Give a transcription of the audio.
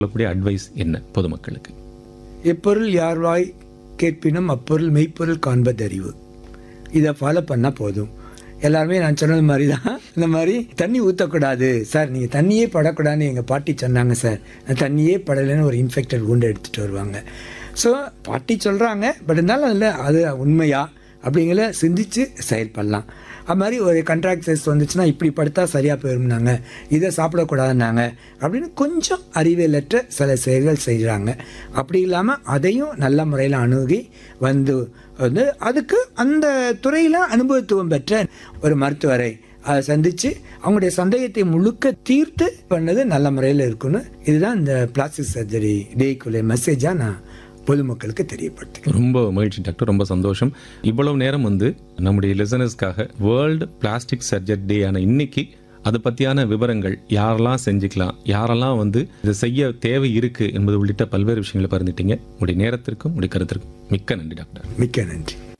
சொல்லக்கூடிய அட்வைஸ் என்ன பொதுமக்களுக்கு எப்பொருள் யார்வாய் கேட்பினும் அப்பொருள் மெய்ப்பொருள் காண்பதறிவு இதை ஃபாலோ பண்ணால் போதும் எல்லாருமே நான் சொன்னது மாதிரி தான் இந்த மாதிரி தண்ணி ஊற்றக்கூடாது சார் நீங்கள் தண்ணியே படக்கூடாதுன்னு எங்கள் பாட்டி சொன்னாங்க சார் நான் தண்ணியே படலைன்னு ஒரு இன்ஃபெக்டட் wound எடுத்துகிட்டு வருவாங்க ஸோ பாட்டி சொல்கிறாங்க பட் இருந்தாலும் அதில் அது உண்மையா அப்படிங்கிற சிந்திச்சு செயல்படலாம் அது மாதிரி ஒரு கண்ட்ராக்ட் சைஸ் வந்துச்சுன்னா இப்படி படுத்தா சரியாக போயிருந்தாங்க இதை சாப்பிடக்கூடாதுன்னாங்க அப்படின்னு கொஞ்சம் அறிவியலற்ற சில செயல்கள் செய்கிறாங்க அப்படி இல்லாமல் அதையும் நல்ல முறையில் அணுகி வந்து வந்து அதுக்கு அந்த துறையில் அனுபவத்துவம் பெற்ற ஒரு மருத்துவரை அதை சந்திச்சு அவங்களுடைய சந்தேகத்தை முழுக்க தீர்த்து பண்ணது நல்ல முறையில் இருக்குன்னு இதுதான் இந்த பிளாஸ்டிக் சர்ஜரி டேக்குள்ள மெசேஜாக நான் பொதுமக்களுக்கு தெரியப்படுத்துகிறேன் ரொம்ப மகிழ்ச்சி டாக்டர் ரொம்ப சந்தோஷம் இவ்வளவு நேரம் வந்து நம்முடைய லிசனர்ஸ்க்காக வேர்ல்டு பிளாஸ்டிக் சர்ஜரி டே ஆன இன்னைக்கு அது பற்றியான விவரங்கள் யாரெல்லாம் செஞ்சுக்கலாம் யாரெல்லாம் வந்து இதை செய்ய தேவை இருக்கு என்பது உள்ளிட்ட பல்வேறு விஷயங்களை பகிர்ந்துட்டீங்க உங்களுடைய நேரத்திற்கும் உங்களுடைய கருத்திற்கும் மிக்க நன்றி டாக்டர் மிக்க நன்றி